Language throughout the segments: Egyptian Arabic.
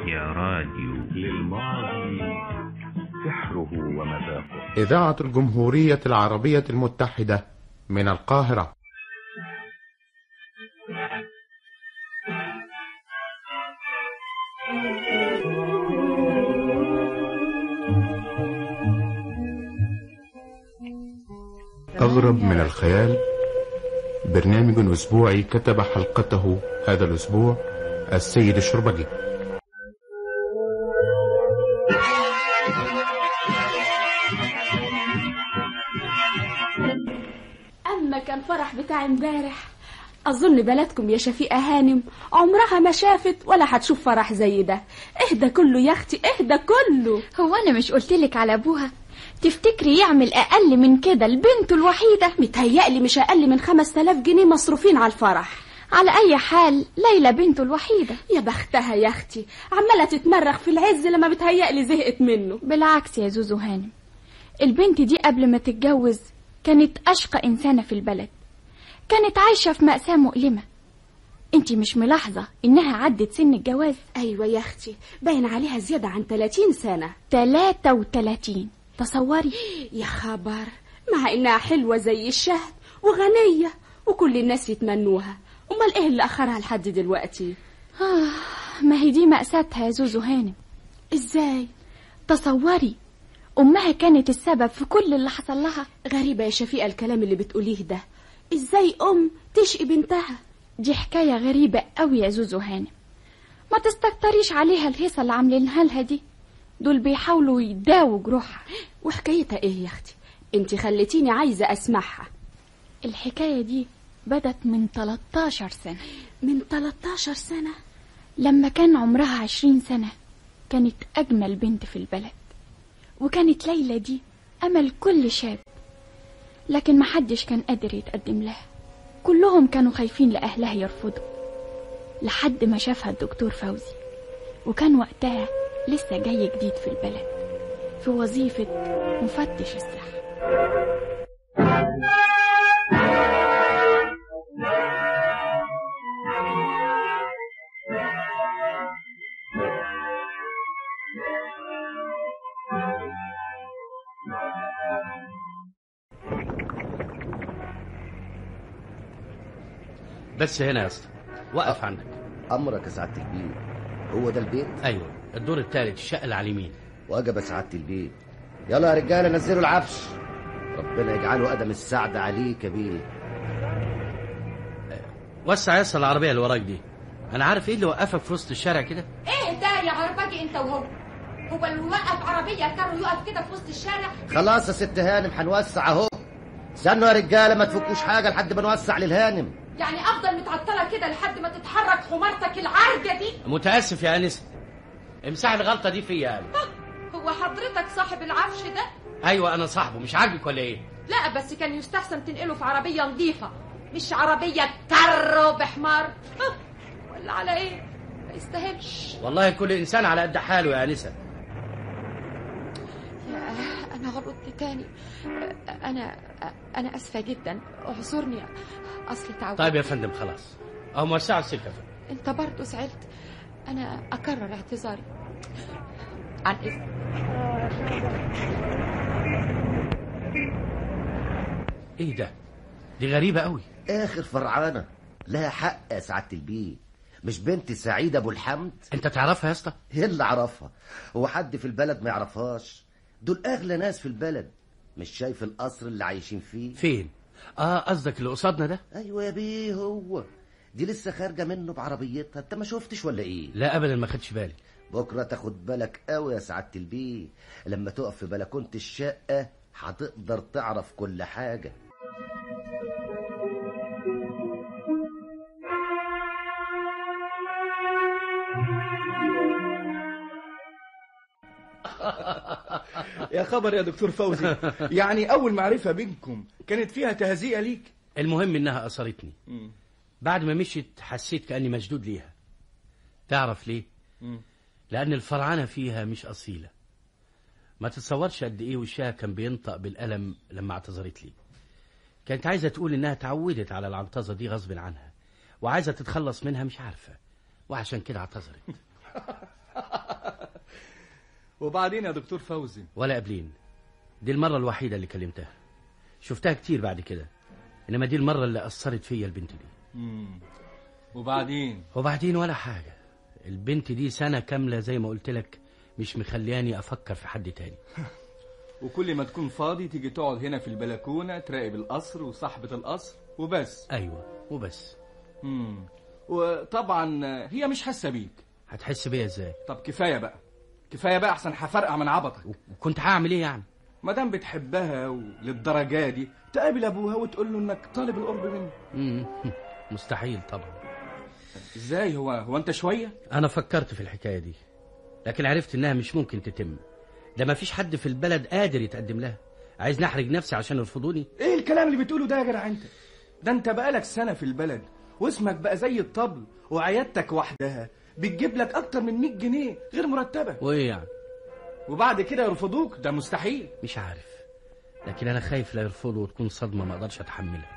يا راديو للماضي سحره ومذاقه إذاعة الجمهورية العربية المتحدة من القاهرة أغرب من الخيال برنامج أسبوعي كتب حلقته هذا الأسبوع السيد الشربجي أما كان فرح بتاع امبارح أظن بلدكم يا شفيقة هانم عمرها ما شافت ولا هتشوف فرح زي ده اهدى كله يا أختي اهدى كله هو أنا مش قلتلك على أبوها تفتكري يعمل أقل من كده لبنته الوحيدة متهيألي مش أقل من خمس تلاف جنيه مصروفين على الفرح على أي حال ليلى بنته الوحيدة يا بختها يا أختي عمالة تتمرغ في العز لما بتهيألي زهقت منه بالعكس يا زوزو هانم البنت دي قبل ما تتجوز كانت أشقى إنسانة في البلد كانت عايشة في مأساة مؤلمة انتي مش ملاحظة إنها عدت سن الجواز أيوة يا أختي باين عليها زيادة عن 30 سنة 33 تصوري يا خبر مع إنها حلوة زي الشهد وغنية وكل الناس يتمنوها أمال إيه اللي أخرها لحد دلوقتي آه ما هي دي مأساتها يا زوزو هانم إزاي تصوري أمها كانت السبب في كل اللي حصل لها غريبة يا شفيقة الكلام اللي بتقوليه ده إزاي أم تشقي بنتها دي حكاية غريبة قوي يا زوزو هانم ما تستكتريش عليها الهيصة اللي عاملينها لها دي دول بيحاولوا يداووا جروحها وحكايتها إيه يا أختي انت خليتيني عايزة أسمعها الحكاية دي بدت من 13 سنة من 13 سنة لما كان عمرها 20 سنة كانت أجمل بنت في البلد وكانت ليلى دي أمل كل شاب لكن محدش كان قادر يتقدم لها كلهم كانوا خايفين لأهلها يرفضوا لحد ما شافها الدكتور فوزي وكان وقتها لسه جاي جديد في البلد في وظيفة مفتش الصحة بس هنا يا اسطى وقف عندك امرك يا سعاده البيت هو ده البيت ايوه الدور الثالث الشقه اللي على اليمين وجب يا سعاده البيت يلا يا رجاله نزلوا العفش ربنا يجعله قدم السعد عليك يا بيه وسع يا اسطى العربيه اللي وراك دي انا عارف ايه اللي وقفك في وسط الشارع كده ايه ده يا عرباجي انت وهو هو اللي وقف عربيه كانوا يقف كده في وسط الشارع خلاص يا ست هانم هنوسع اهو استنوا يا رجاله ما تفكوش حاجه لحد ما نوسع للهانم يعني افضل متعطله كده لحد ما تتحرك حمارتك العرجه دي متاسف يا انسه امسح الغلطه دي فيا انا هو حضرتك صاحب العفش ده ايوه انا صاحبه مش عاجبك ولا ايه لا بس كان يستحسن تنقله في عربيه نظيفه مش عربيه كرو بحمار ها، ولا على ايه ما يستاهلش والله كل انسان على قد حاله يا انسه يا انا غلطت تاني انا انا اسفه جدا اعذرني اصل تعود طيب يا فندم خلاص اهو موسعوا السكه يا فندم انت برضه زعلت انا اكرر اعتذاري عن اذن ايه ده دي غريبه قوي اخر فرعانه لها حق يا سعاده البيت مش بنت سعيد ابو الحمد انت تعرفها يا اسطى ايه اللي اعرفها هو حد في البلد ما يعرفهاش دول اغلى ناس في البلد مش شايف القصر اللي عايشين فيه فين اه قصدك اللي قصادنا ده ايوه يا بيه هو دي لسه خارجه منه بعربيتها انت ما شفتش ولا ايه لا ابدا ما خدش بالي بكره تاخد بالك قوي يا سعاده البيه لما تقف في بلكونه الشقه هتقدر تعرف كل حاجه يا خبر يا دكتور فوزي يعني أول معرفة بينكم كانت فيها تهزيئة ليك المهم انها اثرتني بعد ما مشيت حسيت كاني مشدود ليها تعرف ليه لان الفرعنه فيها مش اصيله ما تتصورش قد ايه وشها كان بينطق بالالم لما اعتذرت لي كانت عايزه تقول انها اتعودت على العنطزه دي غصب عنها وعايزه تتخلص منها مش عارفه وعشان كده اعتذرت وبعدين يا دكتور فوزي ولا قبلين دي المرة الوحيدة اللي كلمتها شفتها كتير بعد كده إنما دي المرة اللي أثرت فيا البنت دي مم. وبعدين وبعدين ولا حاجة البنت دي سنة كاملة زي ما قلت لك مش مخلياني أفكر في حد تاني وكل ما تكون فاضي تيجي تقعد هنا في البلكونة تراقب القصر وصاحبة القصر وبس أيوة وبس مم. وطبعا هي مش حاسة بيك هتحس بيا إزاي طب كفاية بقى كفاية بقى أحسن هفرقع من عبطك وكنت هعمل إيه يعني ما دام بتحبها وللدرجة دي تقابل أبوها وتقول له إنك طالب القرب منه مم. مستحيل طبعا إزاي هو هو أنت شوية أنا فكرت في الحكاية دي لكن عرفت إنها مش ممكن تتم ده مفيش حد في البلد قادر يتقدم لها عايز نحرج نفسي عشان يرفضوني إيه الكلام اللي بتقوله ده يا جدع أنت ده أنت بقالك سنة في البلد واسمك بقى زي الطبل وعيادتك وحدها بتجيب لك أكتر من 100 جنيه غير مرتبة وإيه يعني وبعد كده يرفضوك ده مستحيل مش عارف لكن أنا خايف لا يرفضوا وتكون صدمة ما أقدرش أتحملها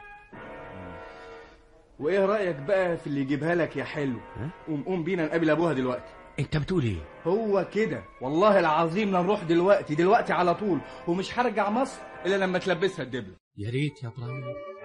وإيه رأيك بقى في اللي يجيبها لك يا حلو ها؟ قوم قوم بينا نقابل أبوها دلوقتي أنت بتقول إيه هو كده والله العظيم لا نروح دلوقتي دلوقتي على طول ومش هرجع مصر إلا لما تلبسها الدبل يا ريت يا إبراهيم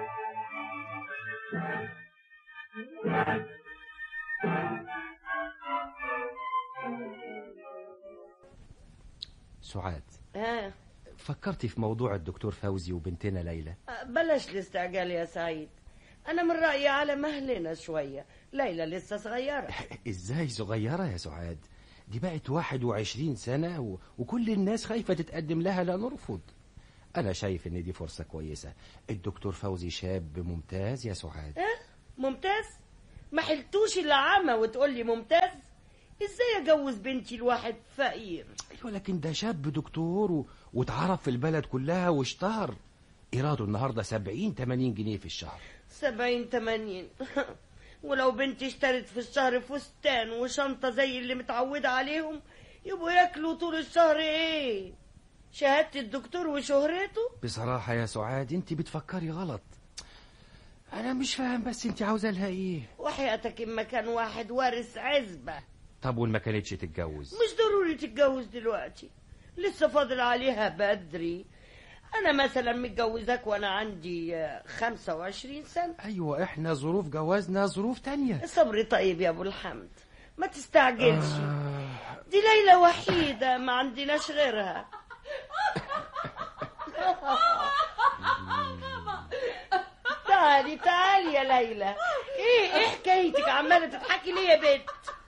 سعاد آه. فكرتي في موضوع الدكتور فوزي وبنتنا ليلى بلاش الاستعجال يا سعيد أنا من رأيي على مهلنا شوية ليلى لسه صغيرة ازاي صغيرة يا سعاد دي بقت 21 سنة و... وكل الناس خايفة تتقدم لها لا نرفض أنا شايف إن دي فرصة كويسة الدكتور فوزي شاب ممتاز يا سعاد آه؟ ممتاز ما حلتوش إلا عامة وتقول لي ممتاز ازاي اجوز بنتي لواحد فقير أيوة لكن ده شاب دكتور و... واتعرف في البلد كلها واشتهر إيراده النهاردة 70 80 جنيه في الشهر سبعين تمانين ولو بنتي اشترت في الشهر فستان وشنطة زي اللي متعودة عليهم يبقوا ياكلوا طول الشهر ايه شهادة الدكتور وشهرته بصراحة يا سعاد انت بتفكري غلط أنا مش فاهم بس انت عاوزة لها إيه وحياتك اما كان واحد وارث عزبة طب وإن ما كانتش تتجوز مش ضروري تتجوز دلوقتي لسه فاضل عليها بدري انا مثلا متجوزاك وانا عندي آه، خمسة وعشرين سنة أيوة إحنا ظروف جوازنا ظروف تانية صبري طيب يا ابو الحمد ما تستعجلش دي ليلى وحيدة ما عندناش غيرها تعالي تعالي يا ليلى ايه ايه حكايتك عمالة تضحكي ليه يا بنت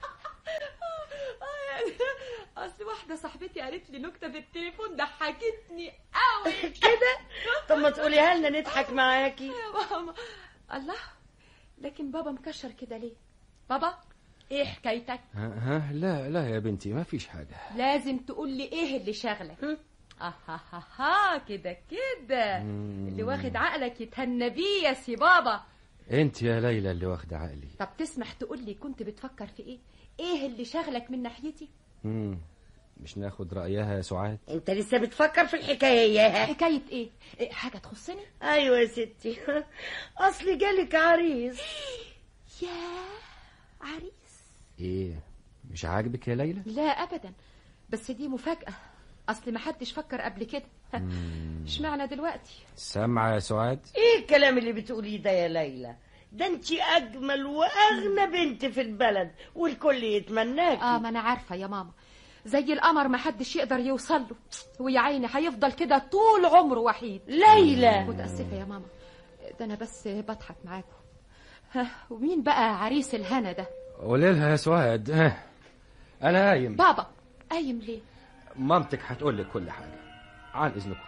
اصل واحده صاحبتي قالت لي نكته بالتليفون ضحكتني قوي كده طب ما تقوليها لنا نضحك معاكي يا ماما الله لكن بابا مكشر كده ليه بابا ايه حكايتك ها, ها لا لا يا بنتي ما فيش حاجة لازم تقول لي ايه اللي شغلك اه ها ها ها كده كده اللي واخد عقلك يتهنى بيه يا سي بابا انت يا ليلى اللي واخدة عقلي طب تسمح تقول لي كنت بتفكر في ايه ايه اللي شغلك من ناحيتي مم. مش ناخد رأيها يا سعاد انت لسه بتفكر في الحكاية ياها حكايه ايه, إيه حاجه تخصني ايوه يا ستي اصل جالك عريس يا عريس ايه مش عاجبك يا ليلى لا ابدا بس دي مفاجاه اصل ما حدش فكر قبل كده اشمعنى دلوقتي سامعة يا سعاد ايه الكلام اللي بتقوليه ده يا ليلى ده انت اجمل واغنى بنت في البلد والكل يتمناكي اه ما انا عارفه يا ماما زي القمر ما حدش يقدر يوصل له ويا عيني هيفضل كده طول عمره وحيد ليلى متاسفه يا ماما ده انا بس بضحك معاكم ها، ومين بقى عريس الهنا ده قولي لها يا سعاد ها. انا قايم بابا قايم ليه مامتك هتقول لك كل حاجة عن اذنكم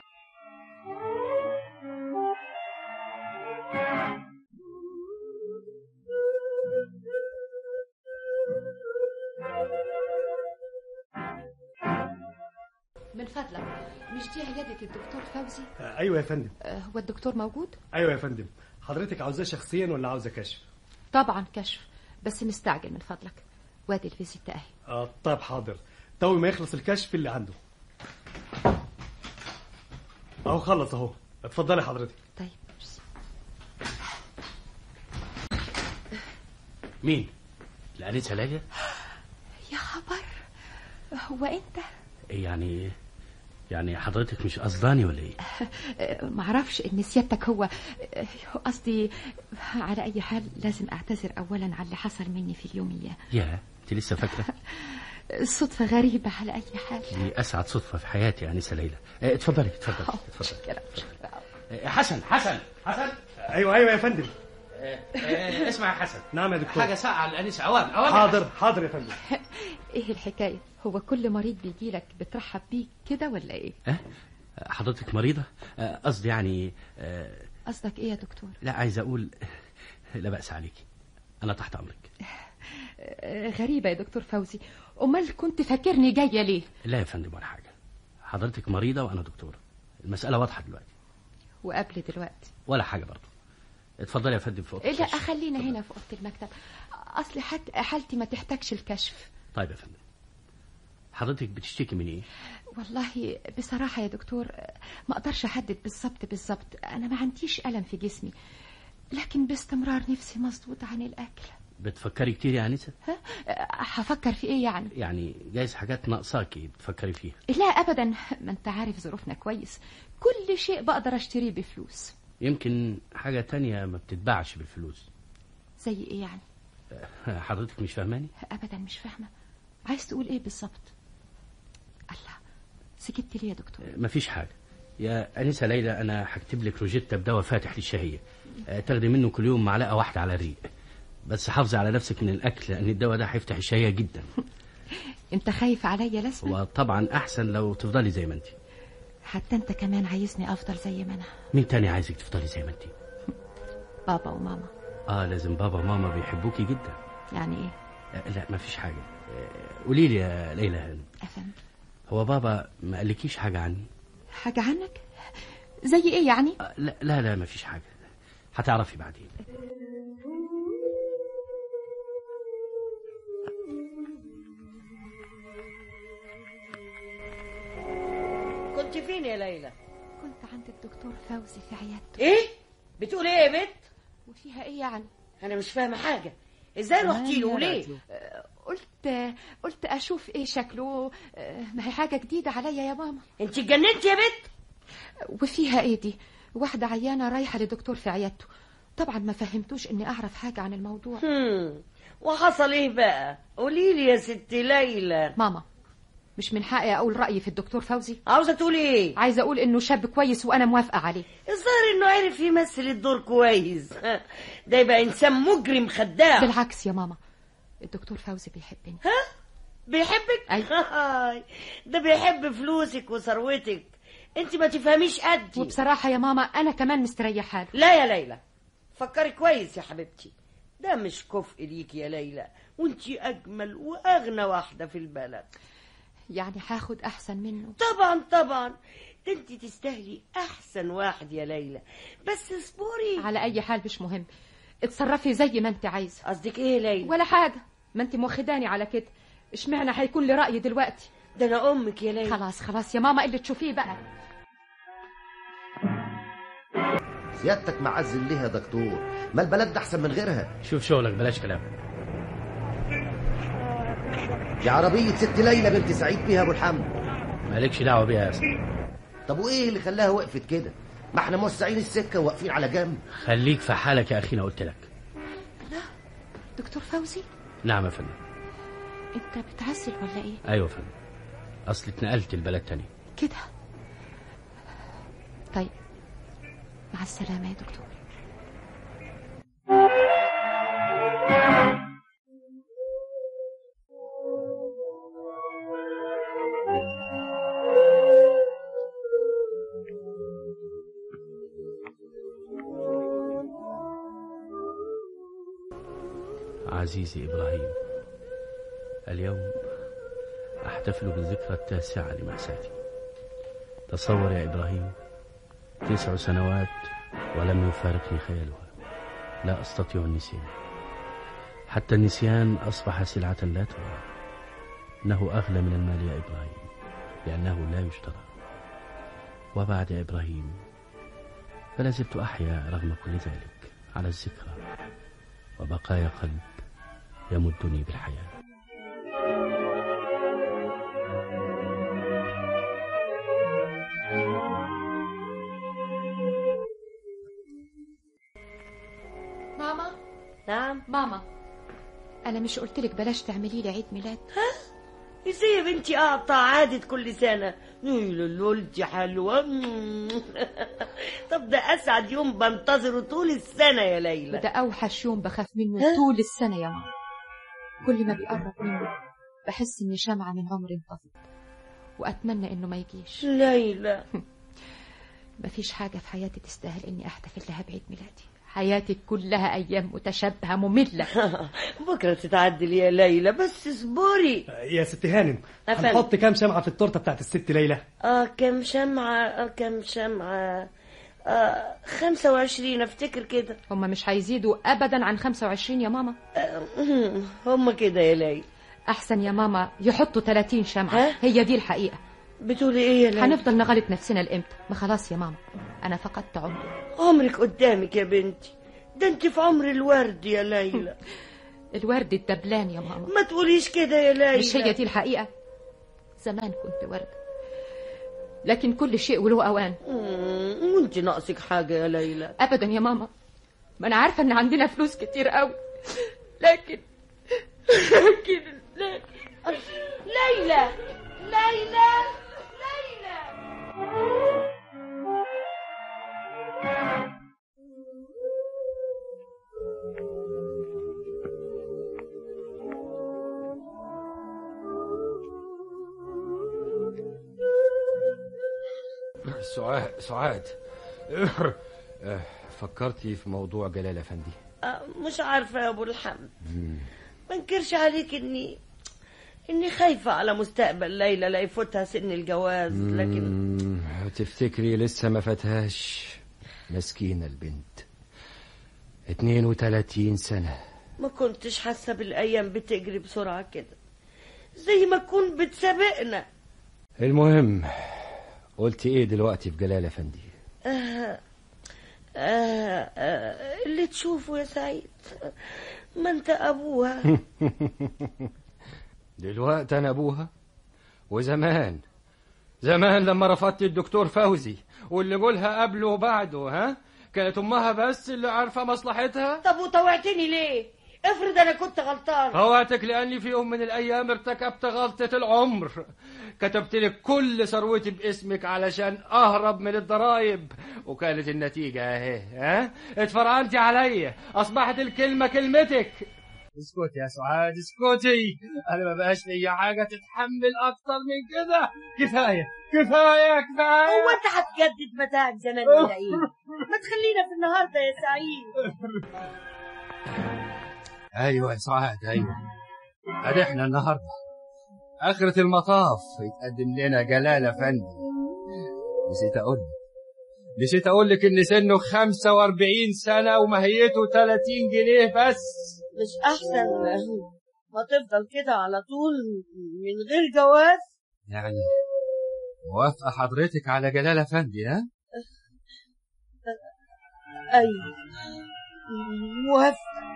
من فضلك مش دي عياده الدكتور فوزي ايوه يا فندم آه، هو الدكتور موجود ايوه يا فندم حضرتك عاوزاه شخصيا ولا عاوزه كشف طبعا كشف بس مستعجل من فضلك وادي الفيزيتا اهي اه طب حاضر تو ما يخلص الكشف اللي عنده اهو خلص اهو اتفضلي حضرتك طيب ميرسي. مين الأنسة ليلى يا خبر هو انت يعني يعني حضرتك مش قصداني ولا ايه آه، معرفش ان سيادتك هو آه، قصدي على اي حال لازم اعتذر اولا على اللي حصل مني في اليوميه يا انت لسه فاكره صدفه غريبه على اي حال دي اسعد صدفه في حياتي يا انسه ليلى آه، اتفضلي اتفضلي اتفضلي آه، حسن حسن حسن ايوه ايوه يا فندم آه، آه، اسمع يا حسن نعم يا دكتور حاجه ساقعه للانسه اوام اوام حاضر حاضر يا فندم ايه الحكايه هو كل مريض بيجي لك بترحب بيه كده ولا ايه أه؟ حضرتك مريضه آه، قصدي يعني آه، قصدك ايه يا دكتور لا عايز اقول لا باس عليكي انا تحت امرك آه، غريبه يا دكتور فوزي امال كنت فاكرني جايه ليه لا يا فندم ولا حاجه حضرتك مريضه وانا دكتور المساله واضحه دلوقتي وقبل دلوقتي ولا حاجه برضه اتفضلي يا فندم في اوضه لا الكشف. خلينا هنا في اوضه المكتب اصل حت- حالتي ما تحتاجش الكشف طيب يا فندم حضرتك بتشتكي من ايه والله بصراحة يا دكتور ما أقدرش أحدد بالظبط بالظبط أنا ما عنديش ألم في جسمي لكن باستمرار نفسي مسدود عن الأكل بتفكري كتير يا انسه ها هفكر في إيه يعني يعني جايز حاجات ناقصاكي بتفكري فيها لا أبدا ما أنت عارف ظروفنا كويس كل شيء بقدر أشتريه بفلوس يمكن حاجه تانية ما بتتباعش بالفلوس زي إيه يعني حضرتك مش فاهماني أبدا مش فاهمة عايز تقول إيه بالظبط الله سكت ليه يا دكتور مفيش حاجه يا انسه ليلى انا هكتب لك روجيتا بدواء فاتح للشهيه آه، تاخدي منه كل يوم معلقه واحده على الريق بس حافظي على نفسك من الاكل لان الدواء ده هيفتح الشهيه جدا أنت خايف عليا لسه وطبعا احسن لو تفضلي زي ما انت حتى أنت كمان عايزني أفضل زي ما أنا مين تاني عايزك تفضلي زي ما انت بابا وماما اه لازم بابا وماما بيحبوكي جدا يعني إيه آه، لا مفيش حاجه آه، قولي لي يا ليلى هانم أفهم هو بابا ما قالكيش حاجه عني حاجة عنك زي إيه يعني آه، لا لا لا مفيش حاجه هتعرفي بعدين كنت فين يا ليلى كنت عند الدكتور فوزي في عيادته ايه بتقول ايه يا بنت وفيها ايه يعني انا مش فاهمه حاجه ازاي رحتي له وليه آه، قلت قلت اشوف ايه شكله آه، ما هي حاجه جديده عليا يا ماما انت اتجننتي يا بنت وفيها ايه دي واحده عيانه رايحه لدكتور في عيادته طبعا ما فهمتوش اني اعرف حاجه عن الموضوع هم. وحصل ايه بقى قولي لي يا ست ليلى ماما مش من حقي اقول رايي في الدكتور فوزي عاوزه تقولي ايه عايزه اقول انه شاب كويس وانا موافقه عليه الظاهر انه عرف يمثل الدور كويس ده يبقى انسان مجرم خداع بالعكس يا ماما الدكتور فوزي بيحبني ها بيحبك أيوة. ده بيحب فلوسك وثروتك انت ما تفهميش قدي وبصراحه يا ماما انا كمان مستريحه له لا يا ليلى فكري كويس يا حبيبتي ده مش كفء ليك يا ليلى وانت اجمل واغنى واحده في البلد يعني هاخد احسن منه طبعا طبعا ده انت تستاهلي احسن واحد يا ليلى بس اصبري على اي حال مش مهم اتصرفي زي ما انت عايزه قصدك ايه يا ليلى ولا حاجه ما انت موخداني على كده اشمعنى هيكون لي راي دلوقتي ده انا امك يا ليلى خلاص خلاص يا ماما اللي تشوفيه بقى سيادتك معزل ليه يا دكتور ما البلد ده احسن من غيرها شوف شغلك بلاش كلام دي عربية ست ليلى بنت سعيد بيها ابو الحمد مالكش دعوه بيها يا اسطى طب وايه اللي خلاها وقفت كده ما احنا موسعين السكة وواقفين على جنب خليك في حالك يا اخينا قلت لك دكتور فوزي نعم يا فندم انت بتعزل ولا ايه ايوه يا فندم اصل اتنقلت البلد تاني كده طيب مع السلامه يا دكتور عزيزي إبراهيم اليوم أحتفل بالذكرى التاسعة لمأساتي تصور يا إبراهيم تسع سنوات ولم يفارقني خيالها لا أستطيع النسيان حتى النسيان أصبح سلعة لا ترى إنه أغلى من المال يا إبراهيم لأنه لا يشترى وبعد يا إبراهيم فلا زلت أحيا رغم كل ذلك على الذكرى وبقايا قلب يمدني بالحياة ماما انا مش قلت لك بلاش تعملي لي عيد ميلاد ازاي يا بنتي اقطع عادة كل سنة لولتي حلوة طب ده اسعد يوم بنتظره طول السنة يا ليلى وده اوحش يوم بخاف منه طول السنة يا ماما كل ما بيقرب منه بحس اني شمعة من عمري انطفت واتمنى انه ما يجيش ليلى مفيش حاجة في حياتي تستاهل اني احتفل لها بعيد ميلادي حياتي كلها ايام متشابهة مملة بكرة تتعدل يا ليلى بس اصبري يا ست هانم أفندم. هنحط كام شمعة في التورتة بتاعت الست ليلى اه كم شمعة اه كم شمعة آه خمسة وعشرين افتكر كده هما مش هيزيدوا ابدا عن 25 يا ماما هم كده يا ليلى احسن يا ماما يحطوا 30 شمعة هي دي الحقيقة بتقولي ايه يا ليلى هنفضل نغلط نفسنا لامتى ما خلاص يا ماما انا فقدت عمري عمرك قدامك يا بنتي ده انت في عمر الورد يا ليلى الورد الدبلان يا ماما ما تقوليش كده يا ليلى مش هي دي الحقيقة زمان كنت وردة لكن كل شيء وله أوان مم، وانت ناقصك حاجة يا ليلى أبدا يا ماما ما أنا عارفة إن عندنا فلوس كتير قوي لكن لكن لكن ليلى ليلى ليلى سعاد سعاد آه، فكرتي في موضوع جلال افندي آه، مش عارفة يا ابو الحمد ما انكرش عليك اني اني خايفة على مستقبل ليلى لا يفوتها سن الجواز لكن مم، تفتكري لسه ما فاتهاش مسكينة البنت 32 سنة ما كنتش حاسة بالايام بتجري بسرعة كده زي ما تكون بتسابقنا المهم قلت ايه دلوقتي في جلال افندي آه آه آه اللي تشوفه يا سعيد ما انت ابوها دلوقتي انا ابوها وزمان زمان لما رفضت الدكتور فوزي واللي قولها قبله وبعده ها كانت امها بس اللي عارفه مصلحتها طب وطوعتني ليه افرض انا كنت غلطان فواتك لاني في يوم من الايام ارتكبت غلطه العمر كتبت لك كل ثروتي باسمك علشان اهرب من الضرايب وكانت النتيجه اهي ها اتفرعنتي عليا اصبحت الكلمه كلمتك اسكتي يا سعاد اسكتي انا ما بقاش ليا حاجه تتحمل اكتر من كده كفايه كفايه كفايه هو انت هتجدد متاعك زمان ولا ايه ما تخلينا في النهارده يا سعيد ايوه يا سعاد ايوه ادي احنا النهارده اخرة المطاف يتقدم لنا جلال افندي نسيت اقول لك نسيت اقول لك ان سنه 45 سنه ومهيته 30 جنيه بس مش احسن ما تفضل كده على طول من غير جواز يعني موافقه حضرتك على جلال افندي ها ايوه موافق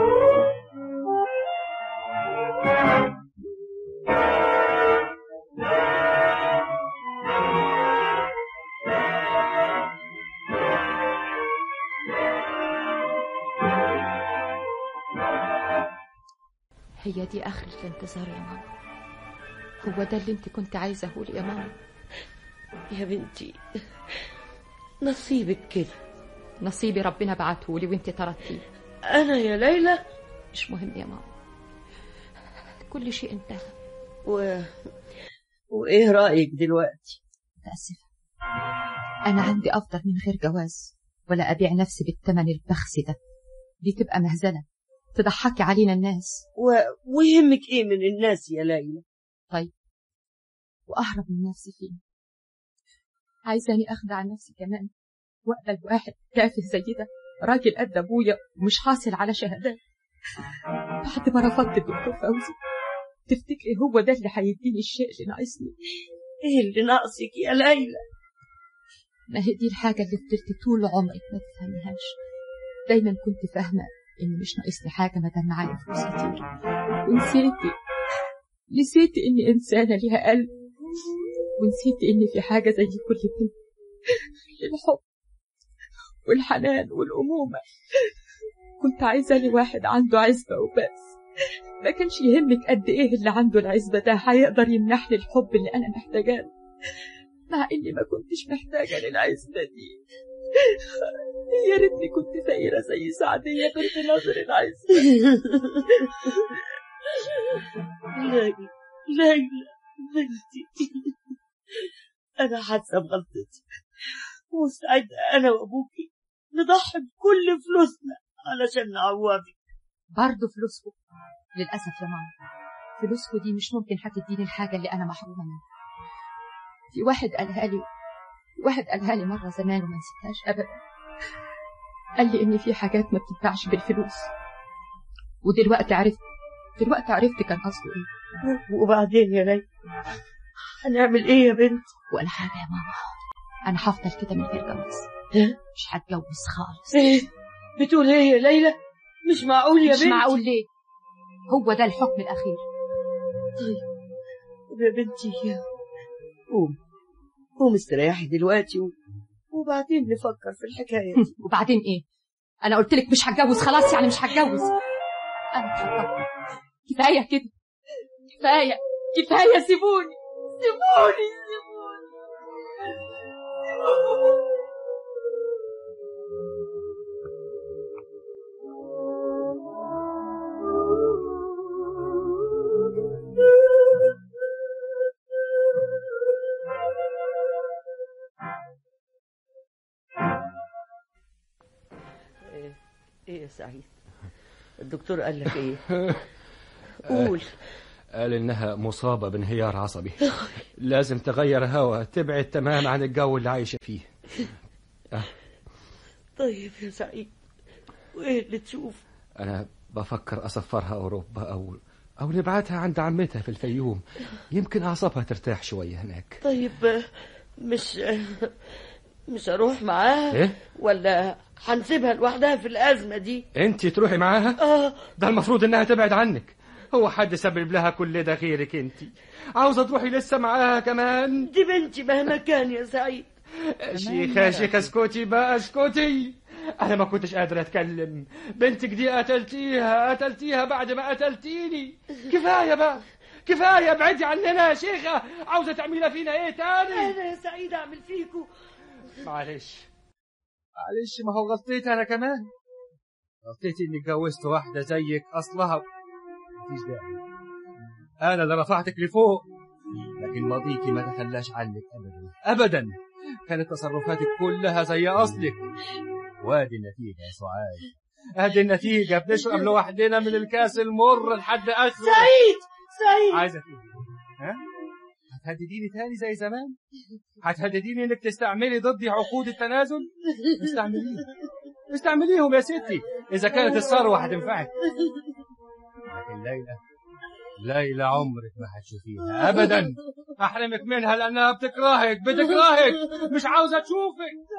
هي دي آخرة الانتظار يا ماما هو ده اللي انت كنت عايزة أقول يا ماما يا بنتي نصيبك كده نصيبي ربنا بعته لي وانت طردتيه انا يا ليلى مش مهم يا ماما كل شيء انتهى و... وايه رايك دلوقتي متأسفة أنا عندي أفضل من غير جواز ولا أبيع نفسي بالثمن البخس ده دي تبقى مهزلة تضحكي علينا الناس و... ويهمك ايه من الناس يا ليلى طيب وأهرب من نفسي فين عايزاني أخدع نفسي كمان وأقبل واحد تافه زي ده راجل قد أبويا ومش حاصل على شهادات بعد ما رفضت الدكتور فوزي تفتكري هو ده اللي هيديني الشيء اللي ناقصني ايه اللي ناقصك يا ليلى ما هي دي الحاجة اللي فضلت طول عمرك ما تفهميهاش دايما كنت فاهمة إن مش ناقصني حاجة ما دام معايا فلوس كتير ونسيتي نسيتي إني إنسانة ليها قلب ونسيتي إن في حاجة زي كل بنت الحب والحنان والأمومة كنت عايزة لي واحد عنده عزبة وبس ما كانش يهمك قد ايه اللي عنده العزبة ده هيقدر يمنحني الحب اللي انا محتاجاه له. مع اني ما كنتش محتاجة للعزبة دي يا ريتني كنت فقيرة زي سعدية غير في نظر العزبة ليلى ليلى بنتي أنا حاسة بغلطتي وسعيدة أنا وأبوكي نضحي بكل فلوسنا علشان نعوضك برضه فلوسكم للأسف يا ماما فلوسكم دي مش ممكن هتديني الحاجة اللي أنا محرومة منها في واحد قالها لي واحد قالها لي مرة زمان وما نسيتهاش أبدا قال لي إن في حاجات ما بتتباعش بالفلوس ودلوقتي عرفت دلوقتي عرفت كان قصده إيه وبعدين يا ليلى هنعمل إيه يا بنت ولا حاجة يا ماما أنا هفضل كده من غير جواز مش هتجوز خالص إيه بتقول إيه يا ليلى مش معقول يا مش بنتي معقول ليه هو ده الحكم الأخير طيب طب يا بنتي قوم قوم استريحي دلوقتي و... وبعدين نفكر في الحكاية دي وبعدين إيه أنا قلت لك مش هتجوز خلاص يعني مش هتجوز أنا اتخطبت كفاية كده كفاية كفاية سيبوني سيبوني سيبوني إيه, إيه يا سعيد الدكتور قال لك إيه قول قال إنها مصابة بانهيار عصبي لازم تغير هوا تبعد تمام عن الجو اللي عايشة فيه آه، طيب يا سعيد وإيه اللي تشوف أنا بفكر أسفرها أوروبا أو أو نبعتها عند عمتها في الفيوم يمكن أعصابها ترتاح شوية هناك طيب آه، مش مش هروح معاها إيه؟ ولا هنسيبها لوحدها في الأزمة دي أنت تروحي معاها آه ده المفروض إنها تبعد عنك هو حد سبب لها كل ده غيرك أنت عاوزة تروحي لسه معاها كمان دي بنتي مهما كان يا سعيد شيخة شيخة اسكتي بقى اسكتي أنا ما كنتش قادر أتكلم بنتك دي قتلتيها قتلتيها بعد ما قتلتيني كفاية بقى كفاية ابعدي عننا يا شيخة عاوزة تعملي فينا إيه تاني أنا يا سعيد أعمل فيكو معلش معلش ما هو غلطيتي أنا كمان غلطيتي إني اتجوزت واحدة زيك أصلها مفيش داعي أنا اللي رفعتك لفوق لكن ماضيكي ما تخلاش عنك أبدا أبدا كانت تصرفاتك كلها زي أصلك وادي النتيجة يا سعاد ادي النتيجة بنشرب لوحدنا من الكاس المر لحد آخره سعيد سعيد عايزة تقول ها؟ هتهدديني تاني زي زمان؟ هتهدديني انك تستعملي ضدي عقود التنازل؟ استعمليهم استعمليهم يا ستي إذا كانت الثروة هتنفعك لكن ليلى ليلى عمرك ما هتشوفيها أبدا أحرمك منها لأنها بتكرهك بتكرهك مش عاوزة تشوفك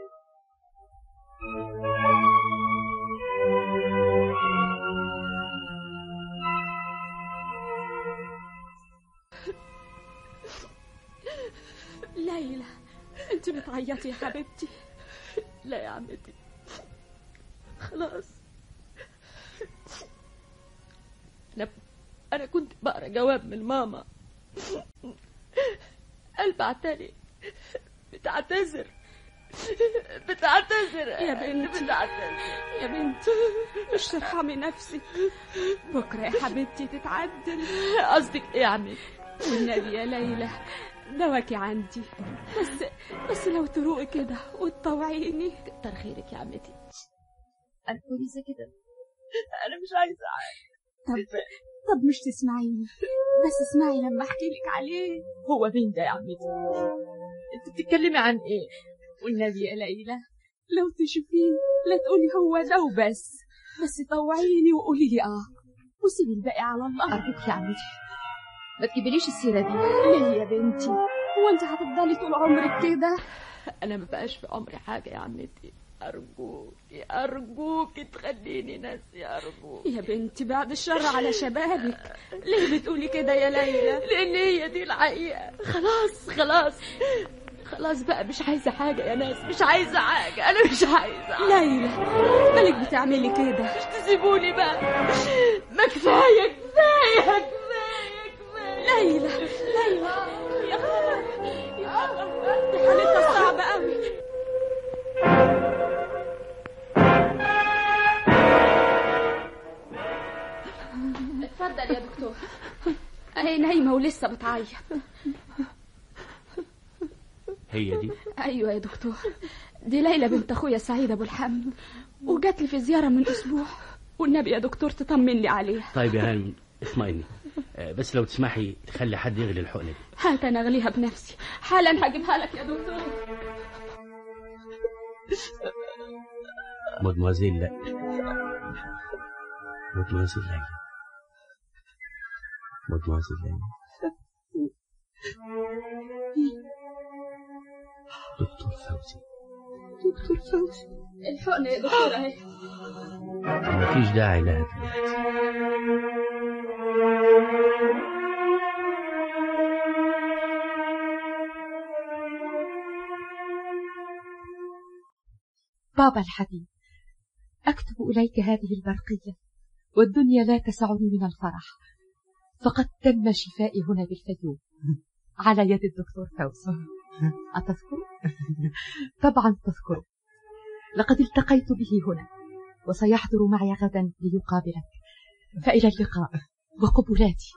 ليلى انت بتعيطي يا حبيبتي لا يا عمتي خلاص أنا أنا كنت بقرا جواب من ماما قال بعتلي بتعتذر بتعتذر يا بنتي. بتعتذر يا بنتي مش ترحمي نفسك بكره يا حبيبتي تتعدل قصدك ايه يا عمتي والنبي يا ليلى دواكي عندي بس بس لو تروقي كده وتطوعيني كتر خيرك يا عمتي أنا كويسة كده انا مش عايزه طب طب مش تسمعيني بس اسمعي لما احكي لك عليه هو مين ده يا عمتي انت بتتكلمي عن ايه والنبي يا ليلى لو تشوفيه لا تقولي هو ده وبس بس طوعيني وقولي لي اه وسيبي الباقي على الله أرجوك يا عمتي ما تجيبليش السيرة دي ليه يا بنتي هو انت هتفضلي طول عمرك كده انا ما بقاش في عمري حاجه يا عمتي ارجوكي ارجوكي تخليني ناسي ارجوك يا بنتي بعد الشر على شبابك ليه بتقولي كده يا ليلى لان هي دي الحقيقه خلاص خلاص خلاص بقى مش عايزة حاجة يا ناس مش عايزة حاجة أنا مش عايزة ليلى مالك بتعملي كده مش تسيبوني بقى ما كفاية كفاية كفاية كفاية ليلى ليلى يا خبر يا خبر دي حالتها صعبة قوي اتفضل يا دكتور اهي نايمة ولسه بتعيط هي دي ايوه يا دكتور دي ليلى بنت اخويا سعيد ابو الحمد وجات لي في زياره من اسبوع والنبي يا دكتور تطمن لي عليها طيب يا هانم اسمعيني آه، بس لو تسمحي تخلي حد يغلي الحقنة دي هات انا اغليها بنفسي حالا هجيبها لك يا دكتور مدموزيل لا مدموزيل ليلى مدموزيل ليلى دكتور فوزي دكتور فوزي الحقنه يا دكتور اهي مفيش داعي لها دلوقتي بابا الحبيب أكتب إليك هذه البرقية والدنيا لا تسعني من الفرح فقد تم شفائي هنا بالفيوم على يد الدكتور فوزي أتذكر؟ طبعا تذكر لقد التقيت به هنا وسيحضر معي غدا ليقابلك فإلى اللقاء وقبلاتي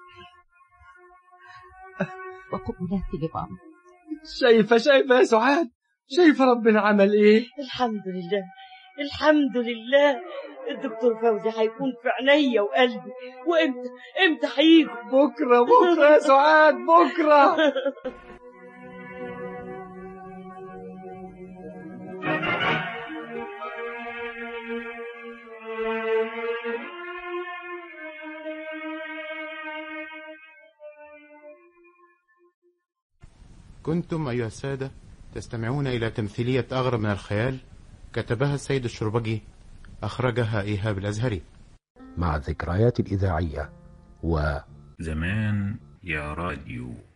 وقبلاتي لبابا شايفة شايفة يا سعاد شايفة ربنا عمل ايه الحمد لله الحمد لله الدكتور فوزي هيكون في عينيا وقلبي وامتى امتى هيجوا بكرة بكرة يا سعاد بكرة كنتم أيها السادة تستمعون إلى تمثيلية أغرب من الخيال كتبها السيد الشربجي أخرجها إيهاب الأزهري مع الذكريات الإذاعية و زمان يا راديو